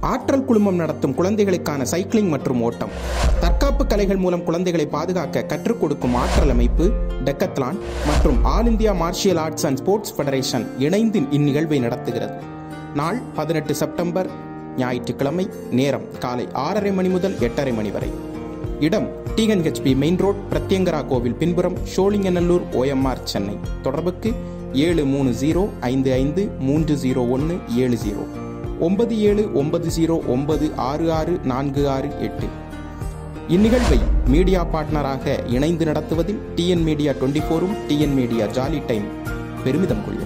ஆற்றல் குழுமம் நடத்தும் குழந்தைகளுக்கான சைக்கிளிங் மற்றும் ஓட்டம் தற்காப்பு கலைகள் மூலம் குழந்தைகளை பாதுகாக்க கற்றுக் கொடுக்கும் ஆற்றல் அமைப்பு டெக்கத்லான் மற்றும் all India martial arts and sports federation இணைந்து இந்நிகழ்வை நடத்துகிறது நாள் பதினெட்டு செப்டம்பர் ஞாயிற்றுக்கிழமை நேரம் காலை ஆறரை மணி முதல் எட்டரை மணி வரை இடம் டிஎன்ஹெச்பி மெயின் ரோட் பிரத்யங்கரா கோவில் பின்புறம் ஷோலிங்கநல்லூர் ஓஎம்ஆர் சென்னை தொடர்புக்கு ஏழு மூணு ஜீரோ ஐந்து ஐந்து மூன்று ஜீரோ ஒன்று ஏழு ஜீரோ ஒன்பது ஏழு ஒன்பது ஜீரோ ஒன்பது ஆறு ஆறு நான்கு ஆறு எட்டு இந்நிகழ்வை மீடியா பார்ட்னராக இணைந்து நடத்துவதில் டிஎன் மீடியா டுவெண்ட்டி ஃபோரும் டிஎன் மீடியா ஜாலி டைம் பெருமிதம் கொள்கிறது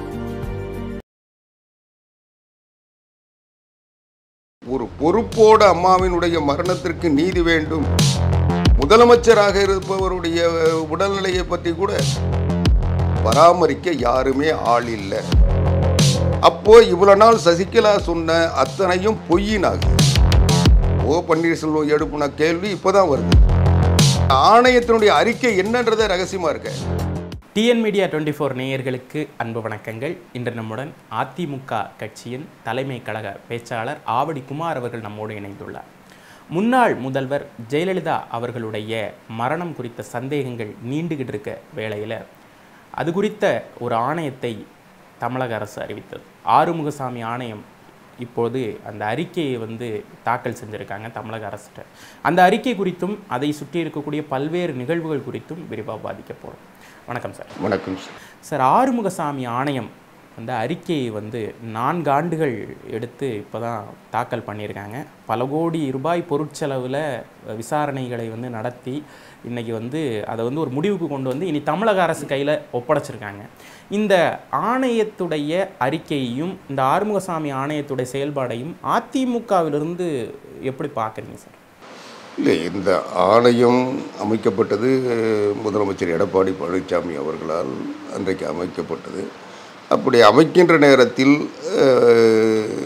ஒரு பொறுப்போடு அம்மாவினுடைய மரணத்திற்கு நீதி வேண்டும் முதலமைச்சராக இருப்பவருடைய உடல்நிலையை பற்றி கூட பராமரிக்க யாருமே ஆள் இல்லை அப்போ இவ்வளவு நாள் சசிகலா சொன்ன அத்தனையும் பொய்யினாக ஓ பன்னீர்செல்வம் எழுப்புன கேள்வி இப்போதான் வருது ஆணையத்தினுடைய அறிக்கை என்னன்றத ரகசியமா இருக்க டிஎன் மீடியா டுவெண்ட்டி ஃபோர் நேயர்களுக்கு அன்பு வணக்கங்கள் இன்று நம்முடன் அதிமுக கட்சியின் தலைமை கழக பேச்சாளர் ஆவடி குமார் அவர்கள் நம்மோடு இணைந்துள்ளார் முன்னாள் முதல்வர் ஜெயலலிதா அவர்களுடைய மரணம் குறித்த சந்தேகங்கள் நீண்டுகிட்டு இருக்க வேளையில் அது குறித்த ஒரு ஆணையத்தை தமிழக அரசு அறிவித்தது ஆறுமுகசாமி ஆணையம் இப்போது அந்த அறிக்கையை வந்து தாக்கல் செஞ்சுருக்காங்க தமிழக அரசிட்ட அந்த அறிக்கை குறித்தும் அதை சுற்றி இருக்கக்கூடிய பல்வேறு நிகழ்வுகள் குறித்தும் விரிவாக பாதிக்க போகிறோம் வணக்கம் சார் வணக்கம் சார் சார் ஆறுமுகசாமி ஆணையம் அந்த அறிக்கையை வந்து நான்கு ஆண்டுகள் எடுத்து இப்போ தான் தாக்கல் பண்ணியிருக்காங்க பல கோடி ரூபாய் பொருட்செலவில் விசாரணைகளை வந்து நடத்தி இன்றைக்கி வந்து அதை வந்து ஒரு முடிவுக்கு கொண்டு வந்து இனி தமிழக அரசு கையில் ஒப்படைச்சிருக்காங்க இந்த ஆணையத்துடைய அறிக்கையையும் இந்த ஆறுமுகசாமி ஆணையத்துடைய செயல்பாடையும் அதிமுகவிலிருந்து எப்படி பார்க்குறீங்க சார் இல்லை இந்த ஆணையம் அமைக்கப்பட்டது முதலமைச்சர் எடப்பாடி பழனிசாமி அவர்களால் அன்றைக்கு அமைக்கப்பட்டது அப்படி அமைக்கின்ற நேரத்தில் அஹ்,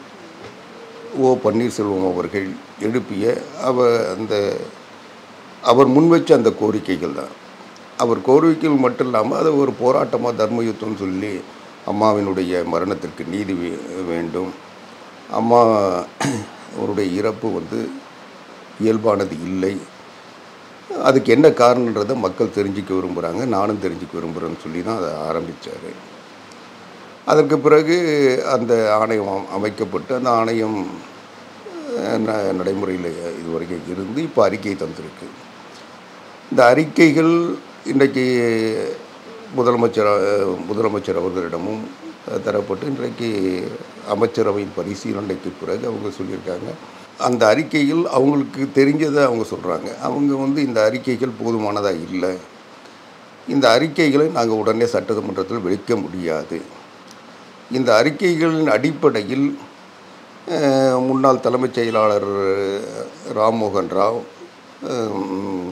ஓ பன்னீர்செல்வம் அவர்கள் எழுப்பிய அவ அந்த அவர் முன்வச்ச அந்த கோரிக்கைகள் தான் அவர் கோரிக்கைகள் மட்டும் இல்லாமல் அதை ஒரு போராட்டமாக தர்ம யுத்தம்னு சொல்லி அம்மாவினுடைய மரணத்திற்கு நீதி வே- வேண்டும் அம்மா அவருடைய இறப்பு வந்து இயல்பானது இல்லை அதுக்கு என்ன காரணன்றதை மக்கள் தெரிஞ்சுக்க விரும்புகிறாங்க நானும் தெரிஞ்சுக்க விரும்புகிறேன்னு சொல்லி தான் அதை ஆரம்பித்தார் அதற்கு பிறகு அந்த ஆணையம் அம்- அமைக்கப்பட்டு அந்த ஆணையம் அஹ், ந- நடைமுறையில் இதுவரைக்கும் இருந்து இப்போ அறிக்கை தந்திருக்கு இந்த அறிக்கைகள் இன்றைக்கு முதலமைச்சர் அஹ், முதலமைச்சர் அவர்களிடமும் அஹ், தரப்பட்டு இன்றைக்கு அமைச்சரவையின் பரிசீலனைக்கு பிறகு அவங்க சொல்லியிருக்காங்க அந்த அறிக்கைகள் அவங்களுக்கு தெரிஞ்சதை அவங்க சொல்கிறாங்க அவங்க வந்து இந்த அறிக்கைகள் போதுமானதாக இல்லை இந்த அறிக்கைகளை நாங்கள் உடனே சட்டமன்றத்தில் வெளிக்க முடியாது இந்த அறிக்கைகளின் அடிப்படையில் அஹ், முன்னாள் தலைமைச் செயலாளர் ராம்மோகன் ராவ் அஹ்,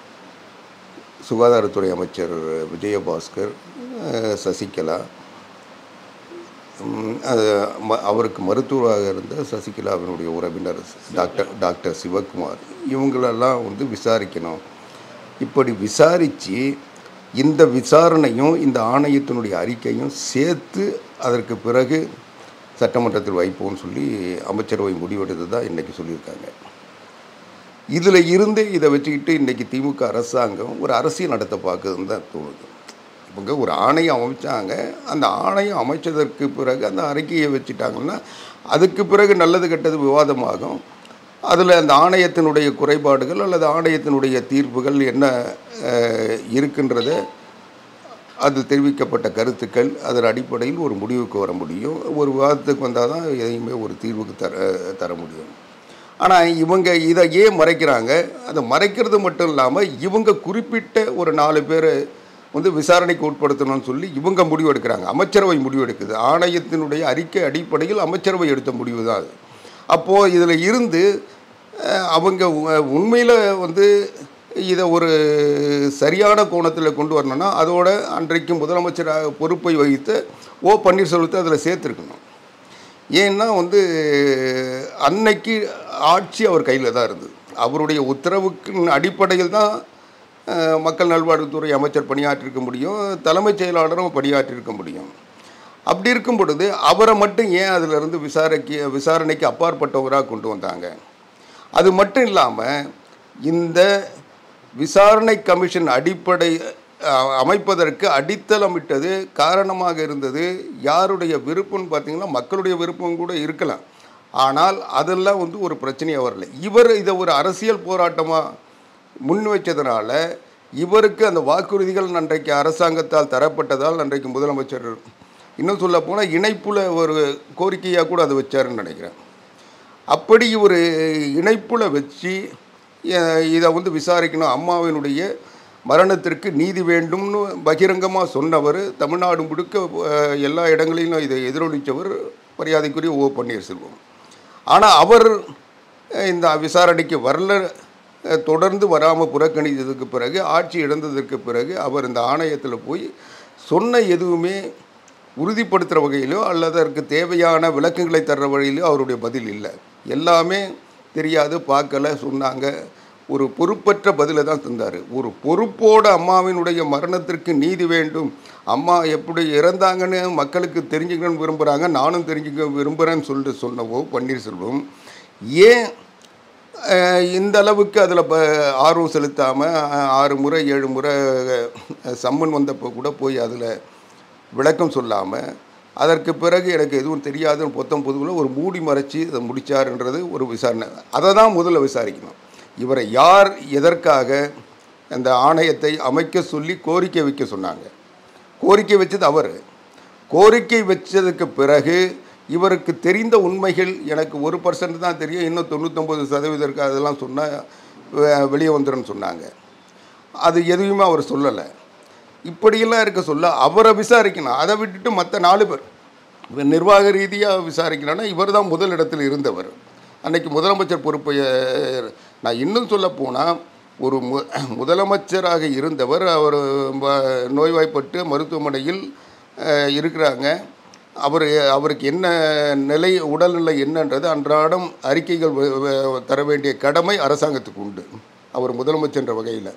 சுகாதாரத்துறை அமைச்சர் விஜயபாஸ்கர் அஹ், சசிகலா ம், அது ம- அவருக்கு மருத்துவராக இருந்த சசிகலாவினுடைய உறவினர் டாக்டர் டாக்டர் சிவகுமார் இவங்களெல்லாம் வந்து விசாரிக்கணும் இப்படி விசாரித்து இந்த விசாரணையும் இந்த ஆணையத்தினுடைய அறிக்கையும் சேர்த்து அதற்கு பிறகு சட்டமன்றத்தில் வைப்போம்னு சொல்லி அமைச்சரவை முடிவெடுத்து தான் இன்றைக்கி சொல்லியிருக்காங்க இதில் இருந்து இதை வச்சுக்கிட்டு இன்றைக்கி திமுக அரசாங்கம் ஒரு அரசியல் நடத்த பார்க்குதுன்னு தான் தோணுது இவங்க ஒரு ஆணையம் அமைச்சாங்க அந்த ஆணையம் அமைச்சதற்கு பிறகு அந்த அறிக்கையை வச்சுட்டாங்கன்னா அதுக்கு பிறகு நல்லது கெட்டது விவாதமாகும் அதில் அந்த ஆணையத்தினுடைய குறைபாடுகள் அல்லது ஆணையத்தினுடைய தீர்ப்புகள் என்ன அஹ், இருக்கின்றத அது தெரிவிக்கப்பட்ட கருத்துக்கள் அதன் அடிப்படையில் ஒரு முடிவுக்கு வர முடியும் ஒரு விவாதத்துக்கு வந்தால் தான் எதையுமே ஒரு தீர்வுக்கு தர தர முடியும் ஆனால் இவங்க இதை ஏன் மறைக்கிறாங்க அதை மறைக்கிறது மட்டும் இல்லாமல் இவங்க குறிப்பிட்ட ஒரு நாலு பேரை வந்து விசாரணைக்கு உட்படுத்தணும்னு சொல்லி இவங்க முடிவு எடுக்கிறாங்க அமைச்சரவை முடிவு எடுக்குது ஆணையத்தினுடைய அறிக்கை அடிப்படையில் அமைச்சரவை எடுத்த முடிவு தான் அது அப்போது இதில் இருந்து அஹ், அவங்க உண்மையில் வந்து இதை ஒரு சரியான கோணத்தில் கொண்டு வரணும்னா அதோட அன்றைக்கு முதலமைச்சராக பொறுப்பை வகித்த ஓ பன்னீர்செல்வத்தை அதில் சேர்த்துருக்கணும் ஏன்னா வந்து அன்னைக்கு ஆட்சி அவர் கையில் தான் இருந்தது அவருடைய உத்தரவுக்கு அடிப்படையில் தான் அஹ், மக்கள் நல்வாழ்வுத்துறை அமைச்சர் பணியாற்றிருக்க முடியும் தலைமைச் செயலாளரும் பணியாற்றிருக்க முடியும் அப்படி இருக்கும் பொழுது அவரை மட்டும் ஏன் அதிலிருந்து விசாரிக்க விசாரணைக்கு அப்பாற்பட்டவராக கொண்டு வந்தாங்க அது மட்டும் இல்லாமல் இந்த விசாரணை கமிஷன் அடிப்படை அஹ், அமைப்பதற்கு அடித்தளமிட்டது காரணமாக இருந்தது யாருடைய விருப்பம்னு பார்த்தீங்கன்னா மக்களுடைய விருப்பம் கூட இருக்கலாம் ஆனால் அதெல்லாம் வந்து ஒரு பிரச்சனையாக வரல இவர் இதை ஒரு அரசியல் போராட்டமாக முன் வச்சதுனால இவருக்கு அந்த வாக்குறுதிகள் அன்றைக்கு அரசாங்கத்தால் தரப்பட்டதால் அன்றைக்கு முதலமைச்சர் இன்னும் சொல்ல போனால் இணைப்புல ஒரு கோரிக்கையாக கூட அதை வச்சாருன்னு நினைக்கிறேன் அப்படி ஒரு இணைப்புல வச்சு அஹ், இதை வந்து விசாரிக்கணும் அம்மாவினுடைய மரணத்திற்கு நீதி வேண்டும்னு பகிரங்கமாக சொன்னவர் தமிழ்நாடு முழுக்க அஹ், எல்லா இடங்களிலும் இதை எதிரொலித்தவர் மரியாதைக்குரிய ஓ பன்னீர்செல்வம் ஆனால் அவர் அஹ், இந்த விசாரணைக்கு வரல அஹ், தொடர்ந்து வராமல் புறக்கணித்ததுக்கு பிறகு ஆட்சி இழந்ததற்கு பிறகு அவர் இந்த ஆணையத்தில் போய் சொன்ன எதுவுமே உறுதிப்படுத்துகிற வகையிலோ அல்லது அதற்கு தேவையான விளக்கங்களை தர்ற வழியிலோ அவருடைய பதில் இல்லை எல்லாமே தெரியாது பார்க்கல சொன்னாங்க ஒரு பொறுப்பற்ற பதிலை தான் தந்தார் ஒரு பொறுப்போட அம்மாவினுடைய மரணத்திற்கு நீதி வேண்டும் அம்மா எப்படி இறந்தாங்கன்னு மக்களுக்கு தெரிஞ்சுக்கணும்னு விரும்புகிறாங்க நானும் தெரிஞ்சுக்க விரும்புகிறேன்னு சொல்லிட்டு சொன்னவோ பன்னீர்செல்வம் ஏன் அஹ், இந்த அளவுக்கு அதில் ப ஆர்வம் செலுத்தாமல் ஆறு முறை ஏழு முறை அஹ், சம்மன் வந்தப்போ கூட போய் அதில் விளக்கம் சொல்லாமல் அதற்கு பிறகு எனக்கு எதுவும் தெரியாதுன்னு பொத்தம் பொதுவில் ஒரு மூடி மறைச்சி அதை முடிச்சாருன்றது ஒரு விசாரணை அதை தான் முதல்ல விசாரிக்கணும் இவரை யார் எதற்காக அந்த ஆணையத்தை அமைக்க சொல்லி கோரிக்கை வைக்க சொன்னாங்க கோரிக்கை வச்சது அவர் கோரிக்கை வச்சதுக்கு பிறகு இவருக்கு தெரிந்த உண்மைகள் எனக்கு ஒரு பர்சன்ட் தான் தெரியும் இன்னும் தொண்ணூத்தொம்பது சதவீதம் அதெல்லாம் சொன்னால் வெளியே வந்துடும்னு சொன்னாங்க அது எதுவுமே அவர் சொல்லலை இப்படியெல்லாம் இருக்க சொல்ல அவரை விசாரிக்கணும் அதை விட்டுட்டு மற்ற நாலு பேர் இவர் நிர்வாக ரீதியாக விசாரிக்கணும்னா இவர் தான் முதல் இடத்தில் இருந்தவர் அன்னைக்கு முதலமைச்சர் பொறுப்பை அஹ், நான் இன்னும் சொல்ல போனால் ஒரு மு முதலமைச்சராக இருந்தவர் அவர் ம- நோய்வாய்ப்பட்டு மருத்துவமனையில் அஹ், இருக்கிறாங்க அவர் அவருக்கு என்ன நிலை உடல்நிலை என்னன்றது அன்றாடம் அறிக்கைகள் வ- வ- தர வேண்டிய கடமை அரசாங்கத்துக்கு உண்டு அவர் முதலமைச்சர்ன்ற வகையில்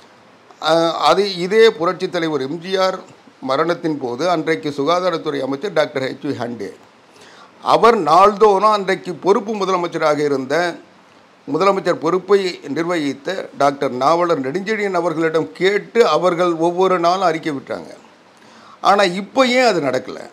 அஹ் அது இதே புரட்சித் தலைவர் எம்ஜிஆர் மரணத்தின் போது அன்றைக்கு சுகாதாரத்துறை அமைச்சர் டாக்டர் ஹெச் வி ஹண்டே அவர் நாள்தோறும் அன்றைக்கு பொறுப்பு முதலமைச்சராக இருந்த முதலமைச்சர் பொறுப்பை நிர்வகித்த டாக்டர் நாவலர் நெடுஞ்செழியன் அவர்களிடம் கேட்டு அவர்கள் ஒவ்வொரு நாளும் அறிக்கை விட்டாங்க ஆனால் இப்போ ஏன் அது நடக்கலை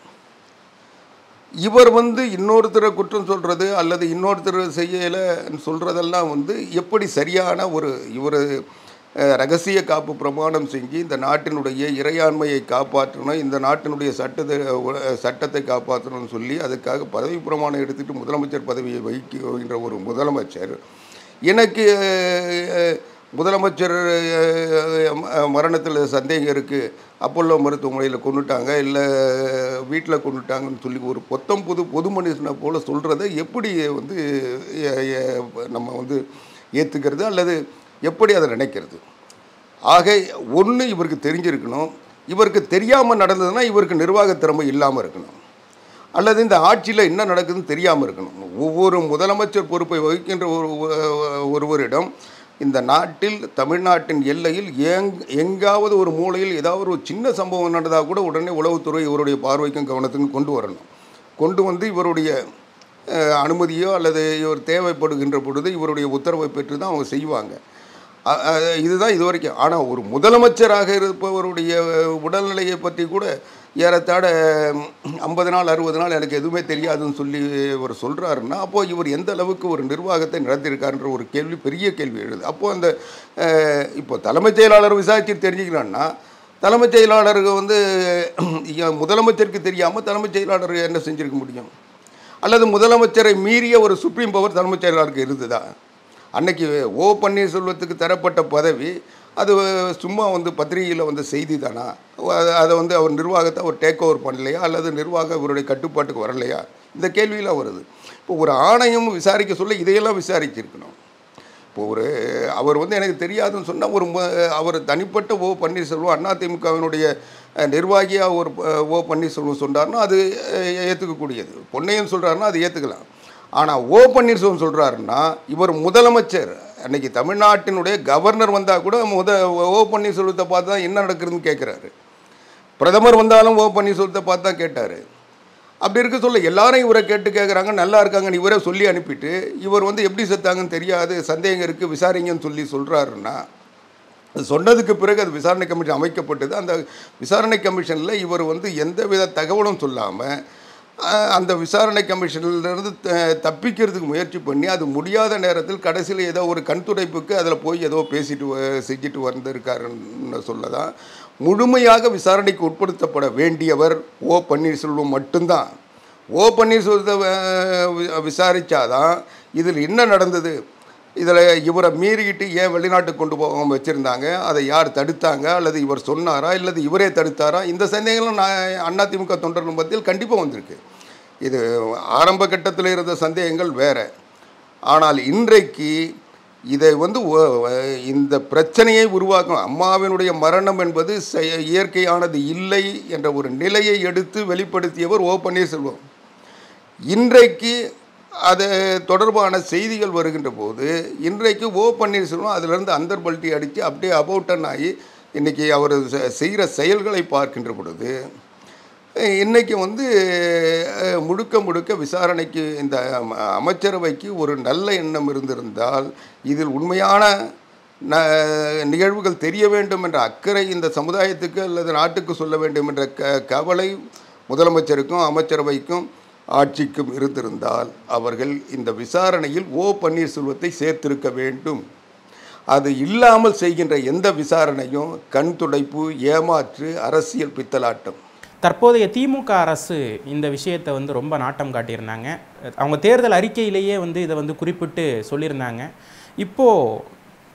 இவர் வந்து இன்னொருத்தரை குற்றம் சொல்கிறது அல்லது இன்னொருத்தர் செய்யலை சொல்கிறதெல்லாம் வந்து எப்படி சரியான ஒரு இவர் அஹ், ரகசிய காப்பு பிரமாணம் செஞ்சு இந்த நாட்டினுடைய இறையாண்மையை காப்பாற்றணும் இந்த நாட்டினுடைய சட்டத்தை அஹ், சட்டத்தை காப்பாற்றணும்னு சொல்லி அதுக்காக பதவி பிரமாணம் எடுத்துட்டு முதலமைச்சர் பதவியை வகிக்கின்ற ஒரு முதலமைச்சர் எனக்கு அஹ், முதலமைச்சர் மரணத்தில் சந்தேகம் இருக்குது அப்போல்லோ மருத்துவமனையில் கொண்டுட்டாங்க இல்லை வீட்டில் கொண்டுட்டாங்கன்னு சொல்லி ஒரு பொத்தம் புது பொது மனுஷனை போல் சொல்கிறத எப்படி வந்து எ- எ- நம்ம வந்து ஏற்றுக்கிறது அல்லது எப்படி அதை நினைக்கிறது ஆக ஒன்று இவருக்கு தெரிஞ்சிருக்கணும் இவருக்கு தெரியாமல் நடந்ததுன்னா இவருக்கு நிர்வாக திறமை இல்லாமல் இருக்கணும் அல்லது இந்த ஆட்சியில் என்ன நடக்குதுன்னு தெரியாமல் இருக்கணும் ஒவ்வொரு முதலமைச்சர் பொறுப்பை வகிக்கின்ற ஒரு ஒருவரிடம் இந்த நாட்டில் தமிழ்நாட்டின் எல்லையில் எங் எங்காவது ஒரு மூலையில் ஏதாவது ஒரு சின்ன சம்பவம் நடந்தால் கூட உடனே உளவுத்துறை இவருடைய பார்வைக்கும் கவனத்துக்கும் கொண்டு வரணும் கொண்டு வந்து இவருடைய அஹ், அனுமதியோ அல்லது இவர் தேவைப்படுகின்ற பொழுது இவருடைய உத்தரவை பெற்று தான் அவங்க செய்வாங்க அ- அ- இதுதான் இது வரைக்கும் ஆனால் ஒரு முதலமைச்சராக இருப்பவருடைய உடல்நிலையை பற்றி கூட ஏறத்தாழ ஐம்பது நாள் அறுபது நாள் எனக்கு எதுவுமே தெரியாதுன்னு சொல்லி இவர் சொல்கிறாருன்னா அப்போது இவர் எந்த அளவுக்கு ஒரு நிர்வாகத்தை நடத்தியிருக்காருன்ற ஒரு கேள்வி பெரிய கேள்வி எழுது அப்போது அந்த அஹ், இப்போ தலைமைச் செயலாளர் விசாரிச்சு தெரிஞ்சுக்கிறான்னா தலைமைச் செயலாளருக்கு வந்து ஐயா, முதலமைச்சருக்கு தெரியாமல் தலைமைச் செயலாளர் என்ன செஞ்சிருக்க முடியும் அல்லது முதலமைச்சரை மீறிய ஒரு சுப்ரீம் பவர் தலைமைச் செயலாளருக்கு இருந்ததா அன்னைக்கு ஓ பன்னீர்செல்வத்துக்கு தரப்பட்ட பதவி அது சும்மா வந்து பத்திரிகையில் வந்து செய்தி தானா அத- அதை வந்து அவர் நிர்வாகத்தை அவர் டேக் ஓவர் பண்ணலையா அல்லது நிர்வாகம் அவருடைய கட்டுப்பாட்டுக்கு வரலையா இந்த கேள்வியெல்லாம் வருது இப்போ ஒரு ஆணையம் விசாரிக்க சொல்ல இதையெல்லாம் விசாரிச்சிருக்கணும் இப்போ ஒரு அவர் வந்து எனக்கு தெரியாதுன்னு சொன்னால் ஒரு மு- அவர் தனிப்பட்ட ஓ பன்னீர்செல்வம் அதிமுகவினுடைய நிர்வாகியாக ஒரு அஹ், ஓ பன்னீர்செல்வம் சொன்னார்னா அது அஹ், ஏற்றுக்கக்கூடியது பொன்னையன் சொல்கிறாருன்னா அது ஏற்றுக்கலாம் ஆனால் ஓ பன்னீர்செல்வம் சொல்கிறாருன்னா இவர் முதலமைச்சர் அன்னைக்கு தமிழ்நாட்டினுடைய கவர்னர் வந்தால் கூட முத ஓ பன்னீர்செல்வத்தை பார்த்து தான் என்ன நடக்குதுன்னு கேட்குறாரு பிரதமர் வந்தாலும் ஓ பன்னீர்செல்வத்தை பார்த்து தான் கேட்டார் அப்படி இருக்க சொல்ல எல்லாரும் இவரை கேட்டு கேட்குறாங்க நல்லா இருக்காங்கன்னு இவரே சொல்லி அனுப்பிட்டு இவர் வந்து எப்படி செத்தாங்கன்னு தெரியாது சந்தேகம் இருக்குது விசாரிங்கன்னு சொல்லி சொல்கிறாருன்னா அது சொன்னதுக்கு பிறகு அது விசாரணை கமிஷன் அமைக்கப்பட்டது அந்த விசாரணை கமிஷனில் இவர் வந்து எந்தவித தகவலும் சொல்லாமல் அந்த விசாரணை கமிஷனிலிருந்து த- தப்பிக்கிறதுக்கு முயற்சி பண்ணி அது முடியாத நேரத்தில் கடைசியில் ஏதோ ஒரு கண் துடைப்புக்கு அதில் போய் ஏதோ பேசிட்டு வ- செஞ்சுட்டு வந்திருக்காருன்னு சொல்லதான் முழுமையாக விசாரணைக்கு உட்படுத்தப்பட வேண்டியவர் ஓ பன்னீர்செல்வம் மட்டும்தான் ஓ பன்னீர்செல்வத்தை அஹ், வி- விசாரிச்சாதான் இதில் என்ன நடந்தது இதில் இவரை மீறிக்கிட்டு ஏன் வெளிநாட்டுக்கு கொண்டு போகாமல் வச்சுருந்தாங்க அதை யார் தடுத்தாங்க அல்லது இவர் சொன்னாரா இல்லது இவரே தடுத்தாரா இந்த சந்தேகங்களும் நான் அதிமுக தொண்டர்கள் மத்தியில் கண்டிப்பாக வந்திருக்கு இது ஆரம்ப கட்டத்தில் இருந்த சந்தேகங்கள் வேற ஆனால் இன்றைக்கு இதை வந்து ஒ- இந்த பிரச்சனையை உருவாக்கும் அம்மாவினுடைய மரணம் என்பது செய- இயற்கையானது இல்லை என்ற ஒரு நிலையை எடுத்து வெளிப்படுத்தியவர் ஓ பன்னீர்செல்வம் இன்றைக்கு அது தொடர்பான செய்திகள் வருகின்ற போது இன்றைக்கு ஓ பன்னீர்செல்வம் அதிலிருந்து அந்தர் பல்ட்டி அடித்து அப்படியே அபவுட்டன் ஆகி இன்றைக்கி அவர் செய்கிற செயல்களை பார்க்கின்ற பொழுது அஹ், இன்னைக்கு வந்து அஹ், முழுக்க முழுக்க விசாரணைக்கு இந்த அம- அமைச்சரவைக்கு ஒரு நல்ல எண்ணம் இருந்திருந்தால் இதில் உண்மையான ந நிகழ்வுகள் தெரிய வேண்டும் என்ற அக்கறை இந்த சமுதாயத்துக்கு அல்லது நாட்டுக்கு சொல்ல வேண்டும் என்ற க கவலை முதலமைச்சருக்கும் அமைச்சரவைக்கும் ஆட்சிக்கும் இருந்திருந்தால் அவர்கள் இந்த விசாரணையில் ஓ பன்னீர்செல்வத்தை சேர்த்திருக்க வேண்டும் அது இல்லாமல் செய்கின்ற எந்த விசாரணையும் கண் துடைப்பு ஏமாற்று அரசியல் பித்தலாட்டம் தற்போதைய திமுக அரசு இந்த விஷயத்தை வந்து ரொம்ப நாட்டம் காட்டியிருந்தாங்க அவங்க தேர்தல் அறிக்கையிலேயே வந்து இதை வந்து குறிப்பிட்டு சொல்லியிருந்தாங்க இப்போது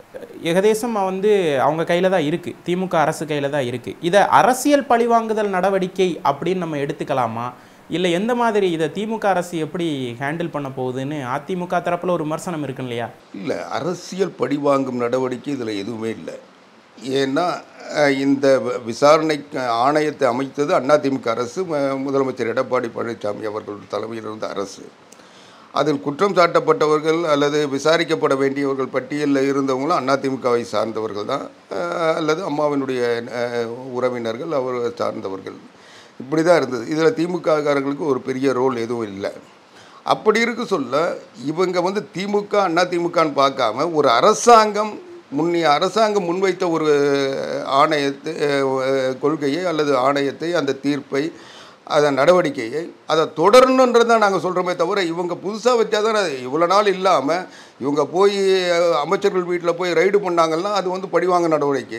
ஏகதேசம் வந்து அவங்க கையில் தான் இருக்குது திமுக அரசு கையில் தான் இருக்குது இதை அரசியல் பழிவாங்குதல் நடவடிக்கை அப்படின்னு நம்ம எடுத்துக்கலாமா இல்லை எந்த மாதிரி இதை திமுக அரசு எப்படி ஹேண்டில் பண்ண போகுதுன்னு அதிமுக தரப்பில் ஒரு விமர்சனம் இருக்கு இல்லையா இல்லை அரசியல் பழிவாங்கும் நடவடிக்கை இதில் எதுவுமே இல்லை ஏன்னா அஹ், இந்த வ- விசாரணை ஆணையத்தை அமைத்தது அதிமுக அரசு ம- முதலமைச்சர் எடப்பாடி பழனிசாமி அவர்கள் தலைமையில் இருந்த அரசு அதில் குற்றம் சாட்டப்பட்டவர்கள் அல்லது விசாரிக்கப்பட வேண்டியவர்கள் பட்டியலில் இருந்தவங்களும் அதிமுகவை சார்ந்தவர்கள் தான் அஹ், அல்லது அம்மாவினுடைய அஹ், உறவினர்கள் அவர் சார்ந்தவர்கள் இப்படி தான் இருந்தது இதில் திமுககாரர்களுக்கு ஒரு பெரிய ரோல் எதுவும் இல்லை அப்படி இருக்க சொல்ல இவங்க வந்து திமுக அண்ணா திமுகன்னு பார்க்காம ஒரு அரசாங்கம் முன்னிய அரசாங்கம் முன்வைத்த ஒரு ஆணையத்தை அஹ், கொள்கையை அல்லது ஆணையத்தை அந்த தீர்ப்பை அதன் நடவடிக்கையை அதை தொடரணுன்றது தான் நாங்கள் சொல்கிறோமே தவிர இவங்க புதுசாக வச்சா தான் இவ்வளோ நாள் இல்லாமல் இவங்க போய் அஹ், அமைச்சர்கள் வீட்டில் போய் ரைடு பண்ணாங்கன்னா அது வந்து படிவாங்க நடவடிக்கை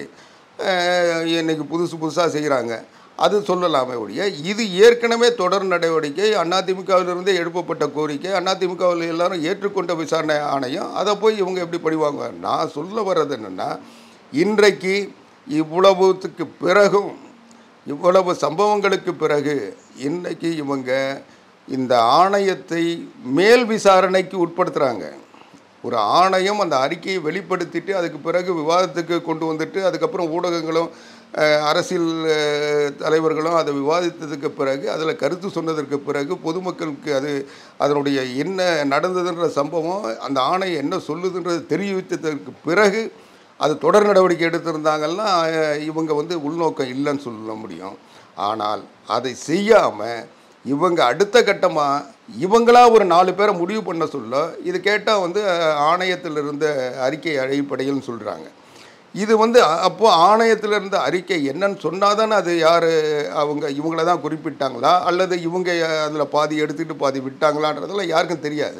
அஹ், இன்னைக்கு புதுசு புதுசாக செய்கிறாங்க அது சொல்லலாமே ஒழிய இது ஏற்கனவே தொடர் நடவடிக்கை அதிமுகவிலிருந்தே எழுப்பப்பட்ட கோரிக்கை அதிமுகவில் எல்லாரும் ஏற்றுக்கொண்ட விசாரணை ஆணையம் அதை போய் இவங்க எப்படி படிவாங்க நான் சொல்ல வர்றது என்னென்னா இன்றைக்கு இவ்வளவுத்துக்கு பிறகும் இவ்வளவு சம்பவங்களுக்கு பிறகு இன்னைக்கு இவங்க இந்த ஆணையத்தை மேல் விசாரணைக்கு உட்படுத்துகிறாங்க ஒரு ஆணையம் அந்த அறிக்கையை வெளிப்படுத்திட்டு அதுக்கு பிறகு விவாதத்துக்கு கொண்டு வந்துட்டு அதுக்கப்புறம் ஊடகங்களும் அஹ், அரசியல் அஹ், தலைவர்களும் அதை விவாதித்ததுக்கு பிறகு அதில் கருத்து சொன்னதற்கு பிறகு பொதுமக்களுக்கு அது அதனுடைய என்ன நடந்ததுன்ற சம்பவம் அந்த ஆணையம் என்ன சொல்லுதுன்றது தெரிவித்ததற்கு பிறகு அது தொடர் நடவடிக்கை எடுத்திருந்தாங்கன்னா அஹ், இவங்க வந்து உள்நோக்கம் இல்லைன்னு சொல்ல முடியும் ஆனால் அதை செய்யாமல் இவங்க அடுத்த கட்டமாக இவங்களா ஒரு நாலு பேரை முடிவு பண்ண சொல்ல இது கேட்டால் வந்து அஹ், ஆணையத்தில் இருந்த அறிக்கை அடிப்படையில் சொல்கிறாங்க இது வந்து அ- அப்போ ஆணையத்தில் இருந்த அறிக்கை என்னன்னு சொன்னாதானே அது யார் அவங்க இவங்கள தான் குறிப்பிட்டாங்களா அல்லது இவங்க அதில் பாதி எடுத்துக்கிட்டு பாதி விட்டாங்களான்றதெல்லாம் யாருக்கும் தெரியாது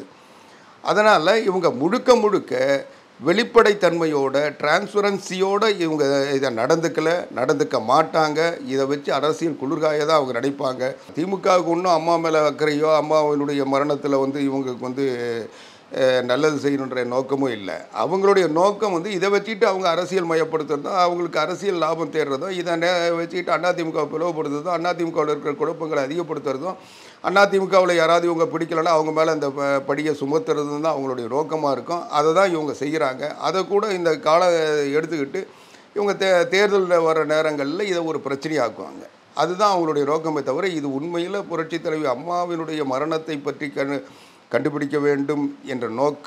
அதனால் இவங்க முழுக்க முழுக்க வெளிப்படைத்தன்மையோட டிரான்ஸ்பரன்சியோட இவங்க இதை நடந்துக்கல நடந்துக்க மாட்டாங்க இதை வச்சு அரசியல் குளிர்காய தான் அவங்க நடிப்பாங்க திமுகவுக்கு ஒன்றும் அம்மா மேலே அக்கறையோ அம்மாவினுடைய மரணத்தில் வந்து இவங்களுக்கு வந்து அஹ், நல்லது செய்யணுன்ற நோக்கமும் இல்லை அவங்களுடைய நோக்கம் வந்து இதை வச்சுட்டு அவங்க அரசியல் மயப்படுத்துறதும் அவங்களுக்கு அரசியல் லாபம் தேடுறதும் இதை நே வச்சுக்கிட்டு அதிமுக பிளவுபடுத்துறதும் அதிமுகவில் இருக்கிற குழப்பங்களை அதிகப்படுத்துறதும் அதிமுகவில் யாராவது இவங்க பிடிக்கலன்னா அவங்க மேலே அந்த ப- படியை சுமத்துறதும் தான் அவங்களுடைய நோக்கமாக இருக்கும் அதை தான் இவங்க செய்கிறாங்க அதை கூட இந்த கால எடுத்துக்கிட்டு இவங்க தே தேர்தலில் வர நேரங்களில் இதை ஒரு பிரச்சனையாக்குவாங்க அதுதான் அவங்களுடைய நோக்கமே தவிர இது உண்மையில் புரட்சித் தலைவி அம்மாவினுடைய மரணத்தை பற்றி கண்டு கண்டுபிடிக்க வேண்டும் என்ற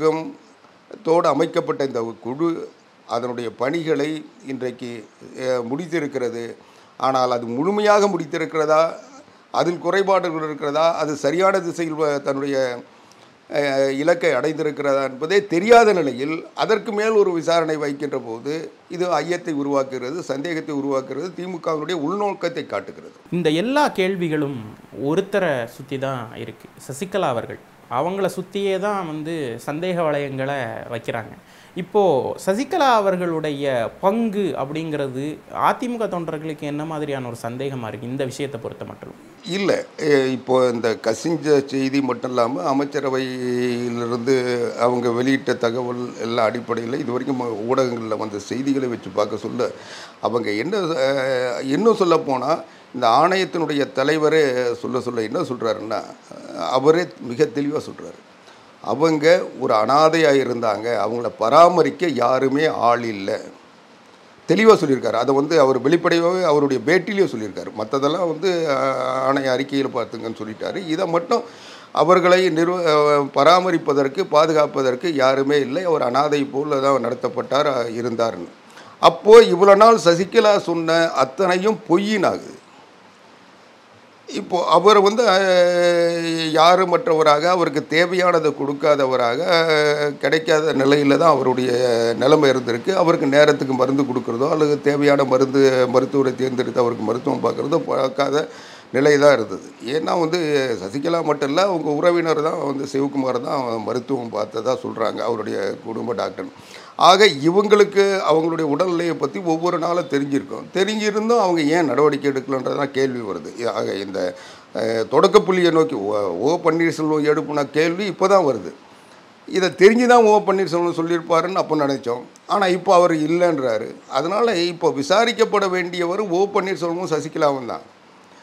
நோக்கத்தோடு அமைக்கப்பட்ட இந்த குழு அதனுடைய பணிகளை இன்றைக்கு அஹ், முடித்திருக்கிறது ஆனால் அது முழுமையாக முடித்திருக்கிறதா அதில் குறைபாடுகள் இருக்கிறதா அது சரியான திசையில் வ- தன்னுடைய அஹ், இலக்கை அடைந்திருக்கிறதா என்பதே தெரியாத நிலையில் அதற்கு மேல் ஒரு விசாரணை வைக்கின்ற போது இது ஐயத்தை உருவாக்குகிறது சந்தேகத்தை உருவாக்குகிறது திமுகவினுடைய உள்நோக்கத்தை காட்டுகிறது இந்த எல்லா கேள்விகளும் ஒருத்தரை சுற்றி தான் இருக்குது சசிகலா அவர்கள் அவங்கள சுற்றியே தான் வந்து சந்தேக வளையங்களை வைக்கிறாங்க இப்போது சசிகலா அவர்களுடைய பங்கு அப்படிங்கிறது அதிமுக தொண்டர்களுக்கு என்ன மாதிரியான ஒரு சந்தேகமாக இருக்குது இந்த விஷயத்தை பொறுத்த மட்டும் இல்லை இப்போ இந்த கசிஞ்ச செய்தி மட்டும் இல்லாமல் அமைச்சரவையிலிருந்து அவங்க வெளியிட்ட தகவல் எல்லாம் அடிப்படையில் இது வரைக்கும் ஊடகங்களில் வந்த செய்திகளை வச்சு பார்க்க சொல்ல அவங்க என்ன அஹ், இன்னும் சொல்ல போனால் இந்த ஆணையத்தினுடைய தலைவரே சொல்ல சொல்ல என்ன சொல்கிறாருன்னா அவரே மிக தெளிவாக சொல்கிறாரு அவங்க ஒரு அனாதையாக இருந்தாங்க அவங்கள பராமரிக்க யாருமே ஆள் இல்லை தெளிவாக சொல்லியிருக்காரு அதை வந்து அவர் வெளிப்படையாகவே அவருடைய பேட்டிலேயே சொல்லியிருக்காரு மற்றதெல்லாம் வந்து அஹ், ஆணைய அறிக்கையில் பார்த்துங்கன்னு சொல்லிட்டாரு இதை மட்டும் அவர்களை நிர்வ அஹ், பராமரிப்பதற்கு பாதுகாப்பதற்கு யாருமே இல்லை அவர் அனாதை போல் தான் நடத்தப்பட்டார் அஹ், இருந்தார்னு அப்போது இவ்வளோ நாள் சசிகலா சொன்ன அத்தனையும் பொய்யினாகுது இப்போ அவர் வந்து அஹ், யாருமற்றவராக அவருக்கு தேவையானதை கொடுக்காதவராக அஹ், கிடைக்காத நிலையில் தான் அவருடைய நிலைமை இருந்திருக்கு அவருக்கு நேரத்துக்கு மருந்து கொடுக்குறதோ அல்லது தேவையான மருந்து மருத்துவரை தேர்ந்தெடுத்து அவருக்கு மருத்துவம் பார்க்குறதோ பார்க்காத நிலை தான் இருந்தது ஏன்னா வந்து சசிகலா மட்டும் இல்லை அவங்க உறவினர் தான் வந்து சிவகுமார் தான் மருத்துவம் பார்த்ததா சொல்கிறாங்க அவருடைய குடும்ப டாக்டர் ஆக இவங்களுக்கு அவங்களுடைய உடல்நிலையை பற்றி ஒவ்வொரு நாளும் தெரிஞ்சிருக்கும் தெரிஞ்சிருந்தும் அவங்க ஏன் நடவடிக்கை எடுக்கலன்றதான் கேள்வி வருது ஆக இந்த அஹ், தொடக்கப்புள்ளியை நோக்கி ஓ- ஓ பன்னீர்செல்வம் எடுப்புன கேள்வி இப்போ தான் வருது இதை தெரிஞ்சு தான் ஓ பன்னீர்செல்வம் சொல்லியிருப்பாருன்னு அப்போ நினச்சோம் ஆனால் இப்போ அவர் இல்லைன்றாரு அதனால் இப்போ விசாரிக்கப்பட வேண்டியவர் ஓ பன்னீர்செல்வமும் சசிகலாவும் தான்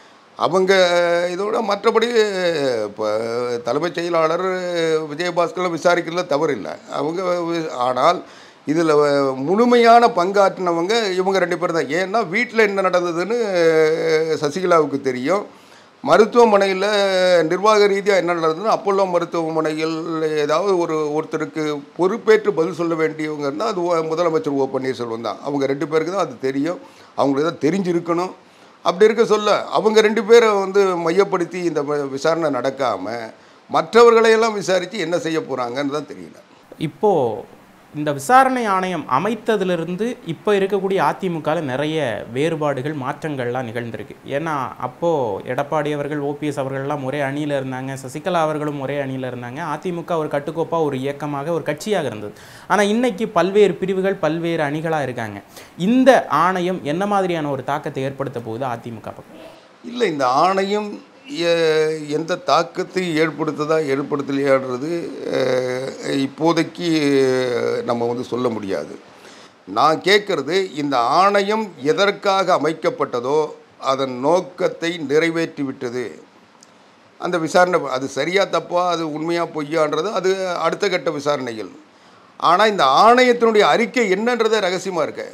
அவங்க இதோட மற்றபடி இப்போ தலைமைச் செயலாளர் விஜயபாஸ்கரை விசாரிக்கிறதுல தவறில்லை அவங்க வி- ஆனால் இதில் முழுமையான பங்காற்றினவங்க இவங்க ரெண்டு பேர் தான் ஏன்னா வீட்டில் என்ன நடந்ததுன்னு சசிகலாவுக்கு தெரியும் மருத்துவமனையில் நிர்வாக ரீதியாக என்ன நடந்ததுன்னு அப்போலோ மருத்துவமனையில் ஏதாவது ஒரு ஒருத்தருக்கு பொறுப்பேற்று பதில் சொல்ல வேண்டியவங்க இருந்தால் அது ஓ- முதலமைச்சர் ஓ பன்னீர்செல்வம் தான் அவங்க ரெண்டு பேருக்கு தான் அது தெரியும் அவங்களுக்கு தான் தெரிஞ்சிருக்கணும் அப்படி இருக்க சொல்ல அவங்க ரெண்டு பேரை வந்து மையப்படுத்தி இந்த வ- விசாரணை நடக்காமல் மற்றவர்களையெல்லாம் விசாரித்து என்ன செய்ய போகிறாங்கன்னு தான் தெரியல இப்போது இந்த விசாரணை ஆணையம் அமைத்ததிலிருந்து இப்போ இருக்கக்கூடிய அதிமுகவில் நிறைய வேறுபாடுகள் மாற்றங்கள்லாம் நிகழ்ந்திருக்கு ஏன்னா அப்போது எடப்பாடி அவர்கள் ஓபிஎஸ் அவர்கள்லாம் ஒரே அணியில் இருந்தாங்க சசிகலா அவர்களும் ஒரே அணியில் இருந்தாங்க அதிமுக ஒரு கட்டுக்கோப்பாக ஒரு இயக்கமாக ஒரு கட்சியாக இருந்தது ஆனால் இன்னைக்கு பல்வேறு பிரிவுகள் பல்வேறு அணிகளாக இருக்காங்க இந்த ஆணையம் என்ன மாதிரியான ஒரு தாக்கத்தை ஏற்படுத்த போகுது அதிமுக பக்கம் இல்லை இந்த ஆணையம் எ- எந்த தாக்கத்தை ஏற்படுத்துதா ஏற்படுத்தலையான்றது அஹ், இப்போதைக்கு நம்ம வந்து சொல்ல முடியாது நான் கேட்குறது இந்த ஆணையம் எதற்காக அமைக்கப்பட்டதோ அதன் நோக்கத்தை நிறைவேற்றி விட்டது அந்த விசாரணை அது சரியா தப்பா அது உண்மையா பொய்யான்றது அது அடுத்த கட்ட விசாரணைகள் ஆனால் இந்த ஆணையத்தினுடைய அறிக்கை என்னன்றதே ரகசியமாக இருக்கு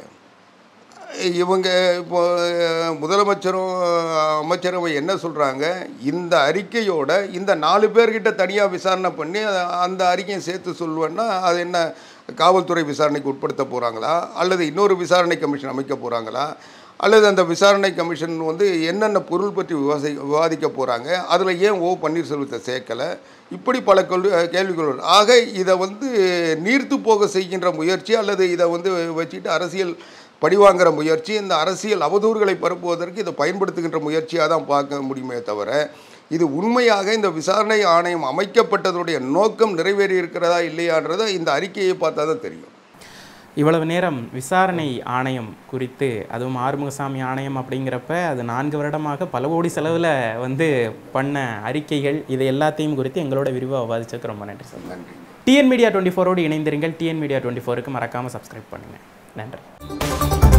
இவங்க இப்போ அஹ், முதலமைச்சரும் அஹ், அமைச்சரவை என்ன சொல்கிறாங்க இந்த அறிக்கையோட இந்த நாலு பேர்கிட்ட தனியாக விசாரணை பண்ணி அத- அந்த அறிக்கையை சேர்த்து சொல்லுவேன்னா அது என்ன காவல்துறை விசாரணைக்கு உட்படுத்த போகிறாங்களா அல்லது இன்னொரு விசாரணை கமிஷன் அமைக்க போகிறாங்களா அல்லது அந்த விசாரணை கமிஷன் வந்து என்னென்ன பொருள் பற்றி விவாசி விவாதிக்க போகிறாங்க அதில் ஏன் ஓ பன்னீர்செல்வத்தை சேர்க்கலை இப்படி பல கொள்வி கேள்விகள் வரும். ஆக இதை வந்து நீர்த்து போக செய்கின்ற முயற்சி அல்லது இதை வந்து வச்சுட்டு அரசியல் பழிவாங்குற முயற்சி இந்த அரசியல் அவதூறுகளை பரப்புவதற்கு இதை பயன்படுத்துகின்ற முயற்சியாக தான் பார்க்க முடியுமே தவிர இது உண்மையாக இந்த விசாரணை ஆணையம் அமைக்கப்பட்டதனுடைய நோக்கம் நிறைவேறி இருக்கிறதா இல்லையான்றதை இந்த அறிக்கையை பார்த்தா தான் தெரியும் இவ்வளவு நேரம் விசாரணை ஆணையம் குறித்து அதுவும் ஆறுமுகசாமி ஆணையம் அப்படிங்கிறப்ப அது நான்கு வருடமாக பல கோடி செலவில் வந்து பண்ண அறிக்கைகள் இது எல்லாத்தையும் குறித்து எங்களோட விரிவாக விவாதிச்சதுக்கு ரொம்ப நன்றி சார் நன்றி டிஎன் மீடியா டுவெண்ட்டி ஃபோரோடு இணைந்திருங்கள் டிஎன் மீடியா டுவெண்ட்டி ஃபோருக்கு மறக்காமல் சப்ஸ்கிரைப் பண்ணுங்கள் நன்றி